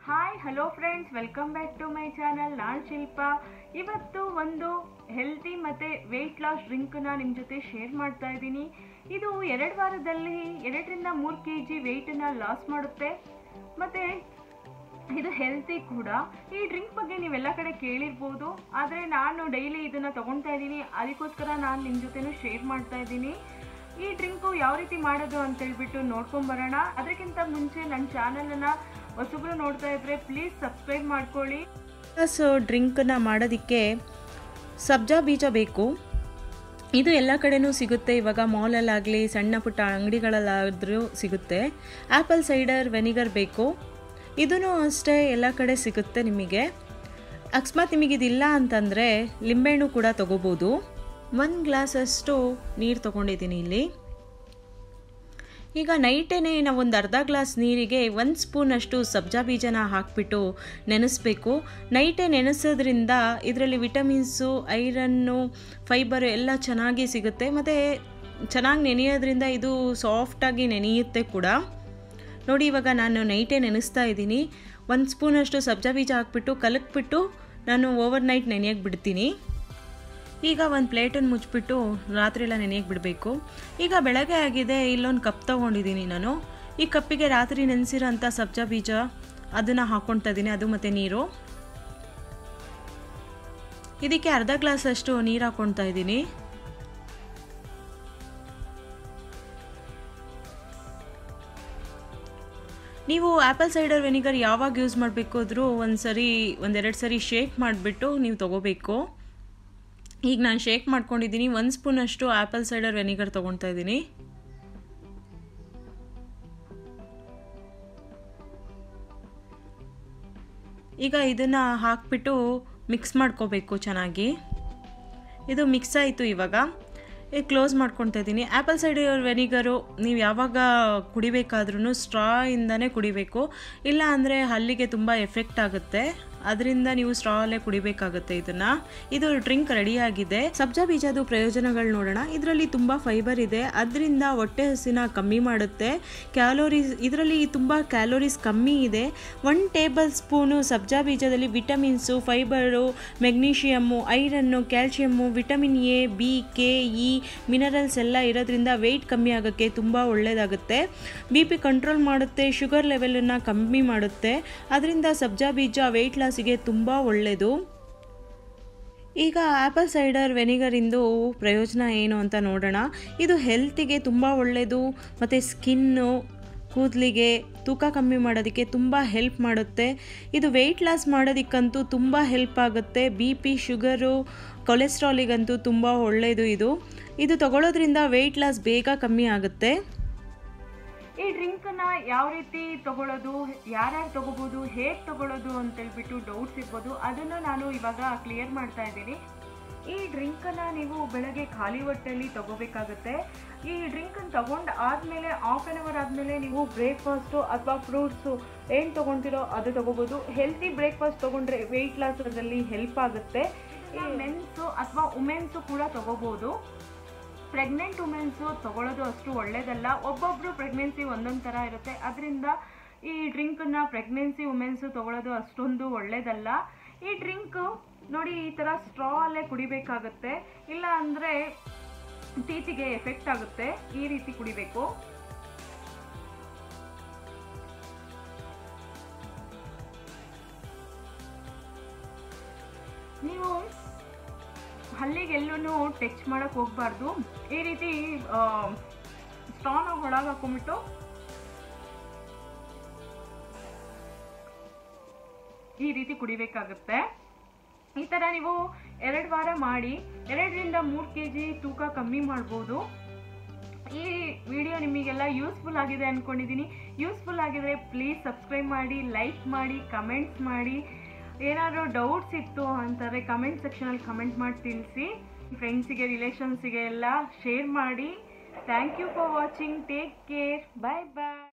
hi hello friends welcome back to my channel ನಾನು ಶಿಲ್ಪ ಇವತ್ತು ಒಂದು ಹೆಲ್ತಿ ಮತ್ತು ವೆಯ್ಟ್ ಲಾಸ್ ಡ್ರಿಂಕನ್ನ ನಿಮ್ಮ ಜೊತೆ ಶೇರ್ ಮಾಡ್ತಾ ಇದ್ದೀನಿ ಇದು ಎರಡು ವಾರದಲ್ಲಿ ಎರಡರಿಂದ ಮೂರು ಕೆ ಜಿ ವೆಯ್ಟನ್ನು ಲಾಸ್ ಮಾಡುತ್ತೆ ಮತ್ತು ಇದು ಹೆಲ್ತಿ ಕೂಡ ಈ ಡ್ರಿಂಕ್ ಬಗ್ಗೆ ನೀವೆಲ್ಲ ಕಡೆ ಕೇಳಿರ್ಬೋದು ಆದರೆ ನಾನು ಡೈಲಿ ಇದನ್ನು ತೊಗೊಳ್ತಾ ಇದ್ದೀನಿ ಅದಕ್ಕೋಸ್ಕರ ನಾನು ನಿಮ್ಮ ಜೊತೆನೂ ಶೇರ್ ಮಾಡ್ತಾ ಇದ್ದೀನಿ ಈ ಡ್ರಿಂಕು ಯಾವ ರೀತಿ ಮಾಡೋದು ಅಂತ ಹೇಳ್ಬಿಟ್ಟು ನೋಡ್ಕೊಂಬರೋಣ ಅದಕ್ಕಿಂತ ಮುಂಚೆ ನನ್ನ ಚಾನಲನ್ನು ಹೊಸಬ್ರು ನೋಡ್ತಾ ಇದ್ರೆ ಪ್ಲೀಸ್ ಸಬ್ಸ್ಕ್ರೈಬ್ ಮಾಡ್ಕೊಳ್ಳಿ ಪ್ಲಸ್ ಡ್ರಿಂಕನ್ನು ಮಾಡೋದಕ್ಕೆ ಸಬ್ಜಾ ಬೀಜ ಬೇಕು ಇದು ಎಲ್ಲ ಕಡೆನೂ ಸಿಗುತ್ತೆ ಇವಾಗ ಮಾಲಲ್ಲಾಗಲಿ ಸಣ್ಣ ಪುಟ್ಟ ಅಂಗಡಿಗಳಲ್ಲಾದರೂ ಸಿಗುತ್ತೆ ಆ್ಯಪಲ್ ಸೈಡರ್ ವೆನಿಗರ್ ಬೇಕು ಇದೂ ಅಷ್ಟೇ ಎಲ್ಲ ಕಡೆ ಸಿಗುತ್ತೆ ನಿಮಗೆ ಅಕಸ್ಮಾತ್ ನಿಮಗಿದಿಲ್ಲ ಅಂತಂದರೆ ಲಿಂಬೆಹಣ್ಣು ಕೂಡ ತೊಗೋಬೋದು ಒಂದು ಗ್ಲಾಸಷ್ಟು ನೀರು ತೊಗೊಂಡಿದ್ದೀನಿ ಇಲ್ಲಿ ಈಗ ನೈಟೇನೆ ನಾವು ಒಂದು ಅರ್ಧ ಗ್ಲಾಸ್ ನೀರಿಗೆ ಒಂದು ಸ್ಪೂನಷ್ಟು ಸಬ್ಜಾ ಬೀಜನ ಹಾಕಿಬಿಟ್ಟು ನೆನೆಸ್ಬೇಕು ನೈಟೇ ನೆನೆಸೋದ್ರಿಂದ ಇದರಲ್ಲಿ ವಿಟಮಿನ್ಸು ಐರನ್ನು ಫೈಬರು ಎಲ್ಲ ಚೆನ್ನಾಗಿ ಸಿಗುತ್ತೆ ಮತ್ತು ಚೆನ್ನಾಗಿ ನೆನೆಯೋದ್ರಿಂದ ಇದು ಸಾಫ್ಟಾಗಿ ನೆನೆಯುತ್ತೆ ಕೂಡ ನೋಡಿ ಇವಾಗ ನಾನು ನೈಟೇ ನೆನೆಸ್ತಾ ಇದ್ದೀನಿ ಒಂದು ಸ್ಪೂನಷ್ಟು ಸಬ್ಜಾ ಬೀಜ ಹಾಕ್ಬಿಟ್ಟು ಕಲಕ್ಬಿಟ್ಟು ನಾನು ಓವರ್ ನೈಟ್ ನೆನೆಯಕ್ಕೆ ಬಿಡ್ತೀನಿ ಈಗ ಒಂದು ಪ್ಲೇಟನ್ನು ಮುಚ್ಚಿಬಿಟ್ಟು ರಾತ್ರಿ ಎಲ್ಲ ನೆನೆಯಕ್ಕೆ ಬಿಡಬೇಕು ಈಗ ಬೆಳಗ್ಗೆ ಆಗಿದೆ ಇಲ್ಲೊಂದು ಕಪ್ ತೊಗೊಂಡಿದ್ದೀನಿ ನಾನು ಈ ಕಪ್ಪಿಗೆ ರಾತ್ರಿ ನೆನೆಸಿರೋ ಅಂಥ ಸಬ್ಜಾ ಬೀಜ ಅದನ್ನು ಹಾಕ್ಕೊಳ್ತಾ ಇದ್ದೀನಿ ಅದು ಮತ್ತು ನೀರು ಇದಕ್ಕೆ ಅರ್ಧ ಗ್ಲಾಸಷ್ಟು ನೀರು ಹಾಕ್ಕೊಳ್ತಾ ಇದ್ದೀನಿ ನೀವು ಆ್ಯಪಲ್ ಸೈಡರ್ ವೆನಿಗರ್ ಯಾವಾಗ ಯೂಸ್ ಮಾಡಬೇಕು ಆದರೂ ಒಂದು ಸರಿ ಒಂದೆರಡು ಸರಿ ಶೇಕ್ ಮಾಡಿಬಿಟ್ಟು ನೀವು ತೊಗೋಬೇಕು ಈಗ ನಾನು ಶೇಕ್ ಮಾಡ್ಕೊಂಡಿದ್ದೀನಿ ಒಂದು ಸ್ಪೂನಷ್ಟು ಆ್ಯಪಲ್ ಸೈಡರ್ ವೆನಿಗರ್ ತೊಗೊಳ್ತಾ ಇದ್ದೀನಿ ಈಗ ಇದನ್ನು ಹಾಕ್ಬಿಟ್ಟು ಮಿಕ್ಸ್ ಮಾಡ್ಕೋಬೇಕು ಚೆನ್ನಾಗಿ ಇದು ಮಿಕ್ಸ್ ಆಯಿತು ಇವಾಗ ಈಗ ಕ್ಲೋಸ್ ಮಾಡ್ಕೊತಾ ಇದ್ದೀನಿ ಆ್ಯಪಲ್ ಸೈಡರ್ ವೆನಿಗರು ನೀವು ಯಾವಾಗ ಕುಡಿಬೇಕಾದ್ರೂ ಸ್ಟ್ರಾಯಿಂದನೇ ಕುಡಿಬೇಕು ಇಲ್ಲ ಅಂದರೆ ಹಲ್ಲಿಗೆ ತುಂಬ ಎಫೆಕ್ಟ್ ಆಗುತ್ತೆ ಅದರಿಂದ ನೀವು ಸ್ಟ್ರಾ ಅಲ್ಲೇ ಕುಡಿಬೇಕಾಗುತ್ತೆ ಇದನ್ನ ಇದು ಡ್ರಿಂಕ್ ರೆಡಿಯಾಗಿದೆ ಸಬ್ಜಾ ಬೀಜದ ಪ್ರಯೋಜನಗಳು ನೋಡೋಣ ಇದರಲ್ಲಿ ತುಂಬ ಫೈಬರ್ ಇದೆ ಅದರಿಂದ ಹೊಟ್ಟೆ ಹಸಿನ ಕಮ್ಮಿ ಮಾಡುತ್ತೆ ಕ್ಯಾಲೋರೀಸ್ ಇದರಲ್ಲಿ ತುಂಬ ಕ್ಯಾಲೋರೀಸ್ ಕಮ್ಮಿ ಇದೆ ಒನ್ ಟೇಬಲ್ ಸ್ಪೂನು ಸಬ್ಜಾ ಬೀಜದಲ್ಲಿ vitamins fibre magnesium iron calcium vitamin A B K E minerals ಎಲ್ಲ ಇರೋದ್ರಿಂದ ವೆಯ್ಟ್ ಕಮ್ಮಿ ಆಗೋಕ್ಕೆ ತುಂಬ ಒಳ್ಳೆಯದಾಗುತ್ತೆ ಬಿ ಪಿ ಕಂಟ್ರೋಲ್ ಮಾಡುತ್ತೆ ಶುಗರ್ ಲೆವೆಲನ್ನು ಕಮ್ಮಿ ಮಾಡುತ್ತೆ ಅದರಿಂದ ಸಬ್ಜಾ ಬೀಜ ವೆಯ್ಟ್ ಲಾಸಿಗೆ ತುಂಬ ಒಳ್ಳೆಯದು ಈಗ ಆ್ಯಪಲ್ ಸೈಡರ್ ವೆನಿಗರಿಂದು ಪ್ರಯೋಜನ ಏನು ಅಂತ ನೋಡೋಣ ಇದು ಹೆಲ್ತಿಗೆ ತುಂಬ ಒಳ್ಳೆಯದು ಮತ್ತು ಸ್ಕಿನ್ನು ಕೂದಲಿಗೆ ತೂಕ ಕಮ್ಮಿ ಮಾಡೋದಕ್ಕೆ ತುಂಬ ಹೆಲ್ಪ್ ಮಾಡುತ್ತೆ ಇದು ವೆಯ್ಟ್ ಲಾಸ್ ಮಾಡೋದಕ್ಕಂತೂ ತುಂಬ ಹೆಲ್ಪ್ ಆಗುತ್ತೆ ಬಿ ಪಿ ಶುಗರು ಕೊಲೆಸ್ಟ್ರಾಲಿಗಂತೂ ತುಂಬ ಒಳ್ಳೆಯದು ಇದು ಇದು ತಗೊಳ್ಳೋದ್ರಿಂದ ವೆಯ್ಟ್ ಲಾಸ್ ಬೇಗ ಕಮ್ಮಿ ಆಗುತ್ತೆ ಈ ಡ್ರಿಂಕನ್ನ ಯಾವ ರೀತಿ ತಗೊಳ್ಳೋದು ಯಾರ್ಯಾರು ತಗೋಬೋದು ಹೇಗೆ ತಗೊಳ್ಳೋದು ಅಂತೇಳ್ಬಿಟ್ಟು ಡೌಟ್ಸ್ ಇರ್ಬೋದು ಅದನ್ನು ನಾನು ಇವಾಗ ಕ್ಲಿಯರ್ ಮಾಡ್ತಾ ಇದ್ದೀನಿ ಈ ಡ್ರಿಂಕನ್ನು ನೀವು ಬೆಳಗ್ಗೆ ಖಾಲಿ ಹೊಟ್ಟೆಯಲ್ಲಿ ತಗೋಬೇಕಾಗುತ್ತೆ ಈ ಡ್ರಿಂಕನ್ನು ತಗೊಂಡು ಆದಮೇಲೆ ಹಾಫ್ ಆನ್ ಅವರ್ ಆದಮೇಲೆ ನೀವು ಬ್ರೇಕ್ಫಾಸ್ಟು ಅಥವಾ ಫ್ರೂಟ್ಸು ಏನು ತೊಗೊಳ್ತಿರೋ ಅದು ತಗೋಬೋದು ಹೆಲ್ತಿ ಬ್ರೇಕ್ಫಾಸ್ಟ್ ತೊಗೊಂಡ್ರೆ ವೆಯ್ಟ್ ಲಾಸಲ್ಲಿ ಹೆಲ್ಪ್ ಆಗುತ್ತೆ ಈ ಮೆನ್ಸು ಅಥವಾ ವುಮೆನ್ಸು ಕೂಡ ತಗೋಬೋದು ಪ್ರೆಗ್ನೆಂಟ್ ವುಮೆನ್ಸು ತಗೊಳ್ಳೋದು ಅಷ್ಟು ಒಳ್ಳೇದಲ್ಲ ಒಬ್ಬೊಬ್ಬರು ಪ್ರೆಗ್ನೆನ್ಸಿ ಒಂದೊಂದು ಥರ ಇರುತ್ತೆ ಅದರಿಂದ ಈ ಡ್ರಿಂಕನ್ನು ಪ್ರೆಗ್ನೆನ್ಸಿ ವುಮೆನ್ಸು ತಗೊಳ್ಳೋದು ಅಷ್ಟೊಂದು ಒಳ್ಳೇದಲ್ಲ ಈ ಡ್ರಿಂಕು ನೋಡಿ ಈ ಥರ ಸ್ಟ್ರಾ ಅಲ್ಲೇ ಕುಡಿಬೇಕಾಗುತ್ತೆ ಇಲ್ಲ ಅಂದರೆ ಟೀತಿಗೆ ಎಫೆಕ್ಟ್ ಆಗುತ್ತೆ ಈ ರೀತಿ ಕುಡಿಬೇಕು ನೀವು ಹಲ್ಲಿಗೆಲ್ಲೂ ಟಚ್ ಮಾಡಕ್ಕೆ ಹೋಗ್ಬಾರ್ದು ಈ ರೀತಿ ಸ್ಟ್ರಾನ ಒಳಗೆ ಹಾಕೊಂಡ್ಬಿಟ್ಟು ಈ ರೀತಿ ಕುಡಿಬೇಕಾಗುತ್ತೆ ಈ ಥರ ನೀವು ಎರಡು ವಾರ ಮಾಡಿ ಎರಡರಿಂದ ಮೂರು ಕೆ ಜಿ ತೂಕ ಕಮ್ಮಿ ಮಾಡ್ಬೋದು ಈ ವಿಡಿಯೋ ನಿಮಗೆಲ್ಲ ಯೂಸ್ಫುಲ್ ಆಗಿದೆ ಅಂದ್ಕೊಂಡಿದ್ದೀನಿ ಯೂಸ್ಫುಲ್ ಆಗಿದ್ರೆ ಪ್ಲೀಸ್ ಸಬ್ಸ್ಕ್ರೈಬ್ ಮಾಡಿ ಲೈಕ್ ಮಾಡಿ ಕಮೆಂಟ್ಸ್ ಮಾಡಿ ಏನಾದರೂ ಡೌಟ್ಸ್ ಇತ್ತು ಅಂತಾರೆ ಕಮೆಂಟ್ ಸೆಕ್ಷನಲ್ಲಿ ಕಮೆಂಟ್ ಮಾಡಿ ತಿಳಿಸಿ ಫ್ರೆಂಡ್ಸಿಗೆ ರಿಲೇಷನ್ಸಿಗೆ ಎಲ್ಲ ಶೇರ್ ಮಾಡಿ thank you for watching take care bye bye